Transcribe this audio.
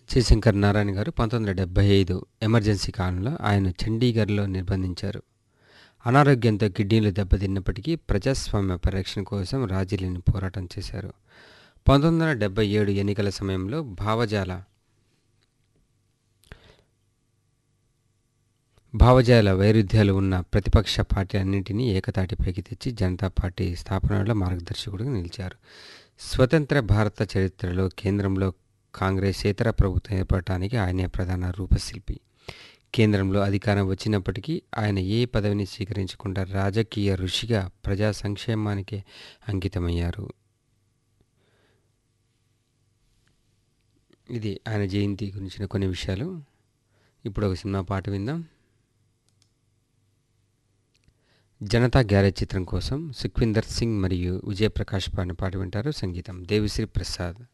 జయశంకర్ నారాయణ గారు పంతొమ్మిది వందల డెబ్బై ఐదు ఎమర్జెన్సీ కాలంలో ఆయన చండీగఢ్లో నిర్బంధించారు అనారోగ్యంతో కిడ్నీలు దెబ్బతిన్నప్పటికీ ప్రజాస్వామ్య పరిరక్షణ కోసం రాజీలేని పోరాటం చేశారు పంతొమ్మిది వందల డెబ్బై ఏడు ఎన్నికల సమయంలో భావజాల భావజాల వైరుధ్యాలు ఉన్న ప్రతిపక్ష పార్టీలన్నింటినీ ఏకతాటిపైకి తెచ్చి జనతా పార్టీ స్థాపనలో మార్గదర్శకుడిగా నిలిచారు స్వతంత్ర భారత చరిత్రలో కేంద్రంలో కాంగ్రెస్ ఇతర ప్రభుత్వం ఏర్పడటానికి ఆయనే ప్రధాన రూపశిల్పి కేంద్రంలో అధికారం వచ్చినప్పటికీ ఆయన ఏ పదవిని స్వీకరించకుండా రాజకీయ ఋషిగా ప్రజా సంక్షేమానికి అంకితమయ్యారు ఇది ఆయన జయంతి గురించిన కొన్ని విషయాలు ఇప్పుడు ఒక సినిమా పాట విందాం జనతా గ్యారేజ్ చిత్రం కోసం సుఖ్విందర్ సింగ్ మరియు విజయప్రకాష్ పాడిన పాట వింటారు సంగీతం దేవిశ్రీ ప్రసాద్